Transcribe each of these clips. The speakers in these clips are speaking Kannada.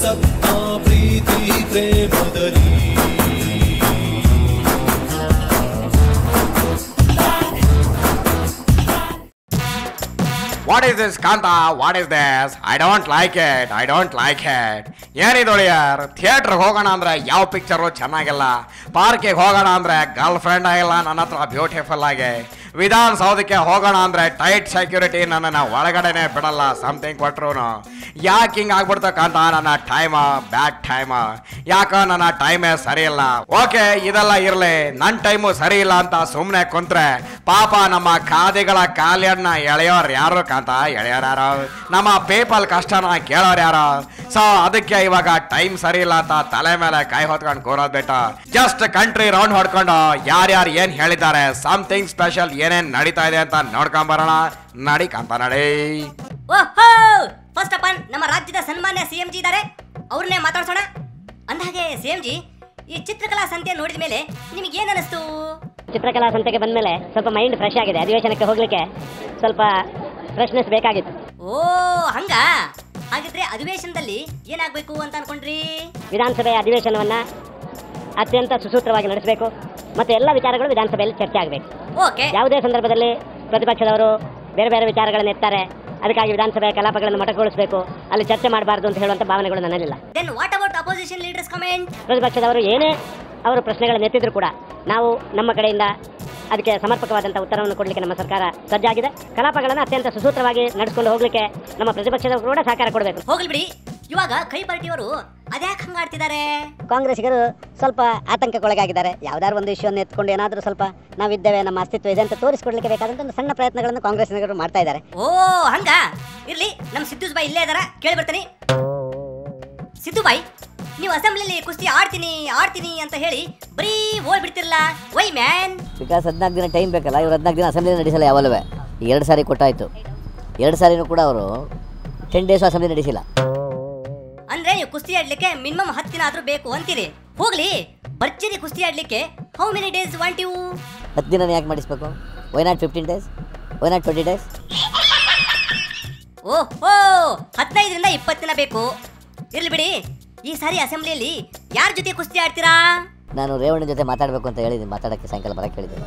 ಸಪ್ತ ಪ್ರೀತಿ ಪ್ರೇಮದಲ್ಲಿ what is this Kanta what is this I don't like it I don't like it ಏನಿದು ಯಾರ್ ಥಿಯೇಟ್ರಿಗೆ ಹೋಗೋಣ ಅಂದ್ರೆ ಯಾವ ಪಿಕ್ಚರು ಚೆನ್ನಾಗಿಲ್ಲ ಪಾರ್ಕಿಗೆ ಹೋಗೋಣ ಅಂದ್ರೆ ಗರ್ಲ್ ಫ್ರೆಂಡ್ ಆಗಿಲ್ಲ ನನ್ನ ಹತ್ರ ಬ್ಯೂಟಿಫುಲ್ ಆಗಿ ವಿಧಾನಸೌಧಕ್ಕೆ ಹೋಗೋಣ ಅಂದ್ರೆ ಟೈಟ್ ಸೆಕ್ಯೂರಿಟಿ ನನ್ನನ್ನು ಒಳಗಡೆನೆ ಬಿಡಲ್ಲ ಸಮಥಿಂಗ್ ಕೊಟ್ರು ಯಾಕೆ ಹಿಂಗೆ ಆಗ್ಬಿಡ್ತ ಕಾಂತ ನನ್ನ ಟೈಮ ಬ್ಯಾಡ್ ಟೈಮ ಯಾಕ ನನ್ನ ಟೈಮೇ ಸರಿ ಇಲ್ಲ ಓಕೆ ಇದೆಲ್ಲ ಇರ್ಲಿ ನನ್ನ ಟೈಮು ಸರಿ ಇಲ್ಲ ಅಂತ ಸುಮ್ಮನೆ ಕುಂತ್ರೆ ಪಾಪ ನಮ್ಮ ಖಾದಿಗಳ ಕಾಲಿಯನ್ನ ಎಳೆಯೋರ್ ಯಾರು ಕಾಂತ ಎಳೆಯೋರ್ ಯಾರು ನಮ್ಮ ಪೇಪಲ್ ಕಷ್ಟನ ಕೇಳೋರ್ ಯಾರು ಸೊ ಅದಕ್ಕೆ ಇವಾಗ ಟೈಮ್ ಸರಿ ಇಲ್ಲ ಅಂತ ತಲೆ ಮೇಲೆ ಕೈ ಹೊತ್ಕೊಂಡು ಕೂರೋದ್ ಬಿಟ್ಟು ಜಸ್ಟ್ ಕಂಟ್ರಿ ರೌಂಡ್ ಹೊಡ್ಕೊಂಡು ಯಾರ್ಯಾರು ಏನ್ ಹೇಳಿದ್ದಾರೆ ಸಮಥಿಂಗ್ ಸ್ಪೆಷಲ್ ಏನೇನ್ ನಡೀತಾ ಇದೆ ಅಂತ ನೋಡ್ಕೊಂಡ್ ಬರೋಣ ನಡಿ ಕಾಂತ ನಡಿ ಓಹೋ ಫಸ್ಟ್ ಆಫ್ ಆಲ್ ನಮ್ಮ ರಾಜ್ಯದ ಸನ್ಮಾನ್ಯ ಸಿ ಎಂ ಜಿ ಇದ್ದಾರೆ ಅವ್ರನ್ನೇ ಮಾತಾಡ್ಸೋಣ ಅಂದಹಾಗೆ ಸಿ ಎಂ ಜಿ ಈ ಚಿತ್ರಕಲಾ ಸಂತೆ ನೋಡಿದ ಮೇಲೆ ನಿಮಗೆ ಏನ್ ಅನಿಸ್ತು ಚಿತ್ರಕಲಾ ಸಂತೆಗೆ ಬಂದಮೇಲೆ ಸ್ವಲ್ಪ ಮೈಂಡ್ ಫ್ರೆಶ್ ಆಗಿದೆ ಅಧಿವೇಶನಕ್ಕೆ ಹೋಗ್ಲಿಕ್ಕೆ ಸ್ವಲ್ಪ ಫ್ರೆಶ್ನೆಸ್ ಬೇಕಾಗಿತ್ತು ಓ ಹಂಗ ಹಾಗಿದ್ರೆ ಅಧಿವೇಶನದಲ್ಲಿ ಏನಾಗ್ಬೇಕು ಅಂತ ಅನ್ಕೊಂಡ್ರಿ ವಿಧಾನಸಭೆಯ ಅಧಿವೇಶನವನ್ನ ಅತ್ಯಂತ ಸುಸೂತ್ರವಾಗಿ ನಡೆಸಬೇಕು ಮತ್ತು ಎಲ್ಲ ವಿಚಾರಗಳು ವಿಧಾನಸಭೆಯಲ್ಲಿ ಚರ್ಚೆ ಆಗಬೇಕು ಓಕೆ ಯಾವುದೇ ಸಂದರ್ಭದಲ್ಲಿ ಪ್ರತಿಪಕ್ಷದವರು ಬೇರೆ ಬೇರೆ ವಿಚಾರಗಳನ್ನು ಎತ್ತಾರೆ ಅದಕ್ಕಾಗಿ ವಿಧಾನಸಭೆಯ ಕಲಾಪಗಳನ್ನು ಮೊಟಕುಗೊಳಿಸಬೇಕು ಅಲ್ಲಿ ಚರ್ಚೆ ಮಾಡಬಾರ್ದು ಅಂತ ಹೇಳುವಂಥ ಭಾವನೆಗಳು ನನ್ನಲ್ಲಿಲ್ಲ then what about opposition leaders comment ಪ್ರತಿಪಕ್ಷದವರು ಏನೇ ಅವರು ಪ್ರಶ್ನೆಗಳನ್ನು ಎತ್ತಿದ್ರು ಕೂಡ ನಾವು ನಮ್ಮ ಕಡೆಯಿಂದ ಅದಕ್ಕೆ ಸಮರ್ಪಕವಾದಂಥ ಉತ್ತರವನ್ನು ಕೊಡಲಿಕ್ಕೆ ನಮ್ಮ ಸರ್ಕಾರ ಸಜ್ಜಾಗಿದೆ ಕಲಾಪಗಳನ್ನು ಅತ್ಯಂತ ಸುಸೂತ್ರವಾಗಿ ನಡೆಸ್ಕೊಂಡು ಹೋಗಲಿಕ್ಕೆ ನಮ್ಮ ಪ್ರತಿಪಕ್ಷದವರು ಕೂಡ ಸಹಕಾರ ಕೊಡಬೇಕು ಹೋಗ್ಲಿ ಬಿಡಿ ಇವಾಗ ಕೈ ಪಾರ್ಟಿಯವರು ಅದ್ಯಾಕೆ ಹಂಗ ಆಡ್ತಿದ್ದಾರೆ ಕಾಂಗ್ರೆಸ್ಸಿಗರು ಸ್ವಲ್ಪ ಆತಂಕಕ್ಕೊಳಗಾಗಿದ್ದಾರೆ ಯಾವ್ದಾದ್ರು ಒಂದು ಇಶ್ಯೂವನ್ನು ಎತ್ಕೊಂಡು ಏನಾದರೂ ಸ್ವಲ್ಪ ನಾವಿದ್ದೇವೆ ನಮ್ಮ ಅಸ್ತಿತ್ವ ಇದೆ ಅಂತ ತೋರಿಸ್ಕೊಡ್ಲಿಕ್ಕೆ ಬೇಕಾದಂಥ ಒಂದು ಸಣ್ಣ ಪ್ರಯತ್ನಗಳನ್ನು ಕಾಂಗ್ರೆಸ್ಸಿಗರು ಮಾಡ್ತಾ ಇದ್ದಾರೆ ಓ ಹಂಗ ಇರ್ಲಿ ನಮ್ ಸಿದ್ದು ಬಾಯಿ ಇಲ್ಲೇ ಇದಾರ ಕೇಳಿ ಬರ್ತೀನಿ ಸಿದ್ದು ಬಾಯಿ ನೀವು ಅಸೆಂಬ್ಲಿಲಿ ಕುಸ್ತಿ ಆಡ್ತೀನಿ ಆಡ್ತೀನಿ ಅಂತ ಹೇಳಿ ಬರೀ ಓಡ್ ಬಿಡ್ತಿರಲ್ಲ ವೈ ಮ್ಯಾನ್ ಬಿಕಾಸ್ ಹದಿನಾಲ್ಕು ದಿನ ಟೈಮ್ ಬೇಕಲ್ಲ ಇವ್ರು ಹದಿನಾಲ್ಕು ದಿನ ಅಸೆಂಬ್ಲಿ ನಡೆಸಲ್ಲ ಯಾವಲ್ಲವೇ ಈಗ ಎರಡು ಸಾರಿ ಕೊಟ್ಟಾಯಿತು ಎರಡು ಸಾರಿನೂ ಕೂಡ ಅವರು ಟೆನ್ ಡೇಸ್ ಅಸೆಂಬ್ಲಿ ನಡೆಸಿಲ್ಲ ಅಂದ್ರೆ ನೀವು ಕುಸ್ತಿ ಆಡ್ಲಿಕ್ಕೆ ಮಿನಿಮಮ್ ಹತ್ತು ದಿನ ಆದ್ರೂ ಬೇಕು ಅಂತೀರಿ ಹೋಗ್ಲಿ ಭರ್ಜರಿ ಕುಸ್ತಿ ಆಡ್ಲಿಕ್ಕೆ how many days want you ಹತ್ತು ದಿನ ಯಾಕೆ ಮಾಡಿಸ್ಬೇಕು why not fifteen days why not twenty days ಓಹೋ ಹದಿನೈದರಿಂದ ಇಪ್ಪತ್ತು ದಿನ ಬೇಕು ಇರ್ಲಿ ಬಿಡಿ ಈ ಸಾರಿ ಅಸೆಂಬ್ಲಿಯಲ್ಲಿ ಯಾರ ಜೊತೆ ಕುಸ್ತಿ ಆಡ್ತೀರಾ ನಾನು ರೇವಣ್ಣ ಜೊತೆ ಮಾತಾಡಬೇಕು ಅಂತ ಹೇಳಿದ್ದೀನಿ ಮಾತಾಡೋಕ್ಕೆ ಸಾಯಂಕಾಲ ಬರಕ್ಕೆ ಹೇಳಿದ್ದೀನಿ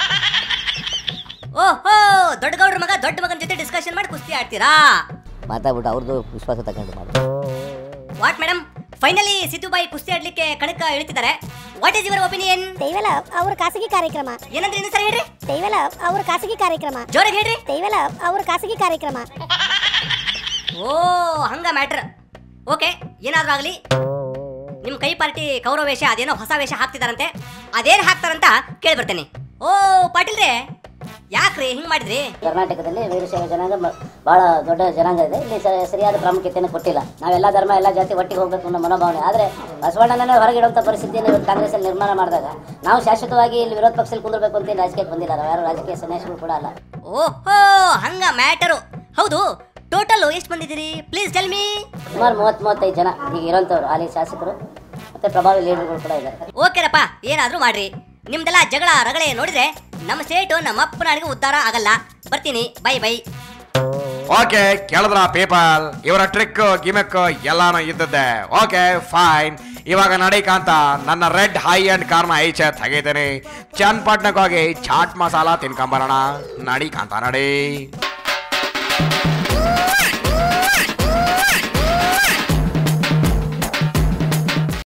ಓಹೋ ದೊಡ್ಡ ಗೌಡ್ರ ಮಗ ದೊಡ್ಡ ಮಗನ ಜೊತೆ ಡಿಸ್ಕಷನ್ ಮಾಡಿ ಕುಸ್ತಿ ಆಡ್ತೀರಾ ಮಾತಾಡ್ಬಿಟ್ಟು ಅವ್ರದ್ದು ವಿಶ್ವಾಸ ತಗೊಂಡು ಮಾಡಿ ವಾಟ್ ಮೇಡಮ್ ಫೈನಲಿ ಸಿದ್ದುಬಾಯಿ ಕುಸ್ತಿ ಆಡ್ಲಿಕ್ಕೆ ಕಣಕ ಇಳಿತಿದ್ದಾರೆ ವಾಟ್ ಇಸ್ ಯುವರ್ ಒಪಿನಿಯನ್ ದೈವಲ ಅವ್ರ ಖಾಸಗಿ ಕಾರ್ಯಕ್ರಮ ಏನಂದ್ರೆ ಇನ್ನೊಂದ್ ಸರಿ ಹೇಳ್ರಿ ದೈವಲ ಅವ್ರ ಖಾಸಗಿ ಕಾರ್ಯಕ್ರಮ ಜೋರಾಗಿ ಹೇಳ್ರಿ ದೈವಲ ಅವ್ರ ಖಾಸಗಿ ಕಾರ್ಯಕ್ರಮ ಓ ಹಂಗ ಮ್ಯಾಟ್ರ್ ಓಕೆ ಏನಾದ್ರೂ ಆಗ್ಲಿ ನಿಮ್ ಕೈ ಪಾರ್ಟಿ ಕೌರವ ವೇಷ ಅದೇನೋ ಹೊಸ ವೇಷ ಹಾಕ್ತಿದಾರಂತೆ ಅದೇನ್ ಹಾಕ್ತಾರಂತ ಕೇಳಿ ಬರ್ತೇನೆ ಓ ಪಾಟೀಲ್ರೇ ಯಾಕ್ರಿ ಹಿಂಗ್ ಮಾಡಿದ್ರಿ ಕರ್ನಾಟಕದಲ್ಲಿ ವೀರಶೈವ ಜನಾಂಗ ಮ- ಬಹಳ ದೊಡ್ಡ ಜನಾಂಗ ಇದೆ ಇಲ್ಲಿ ಸ- ಸರಿಯಾದ ಪ್ರಾಮುಖ್ಯತೆಯನ್ನು ಕೊಟ್ಟಿಲ್ಲ ನಾವೆಲ್ಲ ಧರ್ಮ ಎಲ್ಲ ಜಾತಿ ಒಟ್ಟಿಗೆ ಹೋಗ್ಬೇಕು ಅನ್ನೋ ಮನೋಭಾವನೆ ಆದರೆ ಬಸವಣ್ಣನನ್ನೇ ಹೊರಗಿಡುವಂಥ ಪರಿಸ್ಥಿತಿಯನ್ನು ಇವತ್ತು ಕಾಂಗ್ರೆಸ್ಸಲ್ಲಿ ನಿರ್ಮಾಣ ಮಾಡಿದಾಗ ನಾವು ಶಾಶ್ವತವಾಗಿ ಇಲ್ಲಿ ವಿರೋಧ ಪಕ್ಷದಲ್ಲಿ ಕುಂದಿರ್ಬೇಕು ಅಂತ ಏನು ರಾಜಕೀಯಕ್ಕೆ ಬಂದಿಲ್ಲ ನಾವು ಯಾರು ರಾಜಕೀಯ ಸನ್ಯಾಸಿಗಳು ಕೂಡ ಅಲ್ಲ ಓಹೋ ಹಂಗ ಮ್ಯಾಟರು ಹೌದು ಟೋಟಲ್ ಎಷ್ಟು ಬಂದಿದ್ದೀರಿ ಪ್ಲೀಸ್ ಟೆಲ್ ಮೀ ಸುಮಾರು ಮೂವತ್ತು ಮೂವತ್ತೈದು ಜನ ಈಗ ಇರೋಂಥವ್ರು ಹಾಲಿ ಶಾಸಕರು ಮತ್ತು ಪ್ರಭಾವಿ ಲೀಡರ್ಗಳು ಕೂಡ ಇದ್ದಾರೆ ಓಕೆರಪ್ಪ ಏನಾದ್ರೂ ಮಾಡ್ರಿ ನಿಮ್ದೆಲ್ಲ ಜಗಳ ರಗಳೆ ನೋಡಿದ್ರೆ ನಮ್ಮ ಸ್ಟೇಟು ನಮ್ಮ ಅಪ್ಪನಾಡಿಗೆ ಉದ್ಧಾರ ಆಗಲ್ಲ ಬರ್ತೀನಿ ಬೈ ಬೈ ಓಕೆ ಕೇಳಿದ್ರ ಪೀಪಲ್ ಇವರ ಟ್ರಿಕ್ ಗಿಮಿಕ್ ಎಲ್ಲಾನು ಇದ್ದದ್ದೆ ಓಕೆ ಫೈನ್ ಇವಾಗ ನಡಿ ಕಾಂತ ನನ್ನ ರೆಡ್ ಹೈ ಅಂಡ್ ಕಾರ್ನ ಐಚೆ ತೆಗಿತೀನಿ ಚನ್ನಪಟ್ಟಣಕ್ಕೆ ಹೋಗಿ ಚಾಟ್ ಮಸಾಲ ತಿನ್ಕೊಂಬರೋಣ ನಡಿ ಕಾಂತ ನಡಿ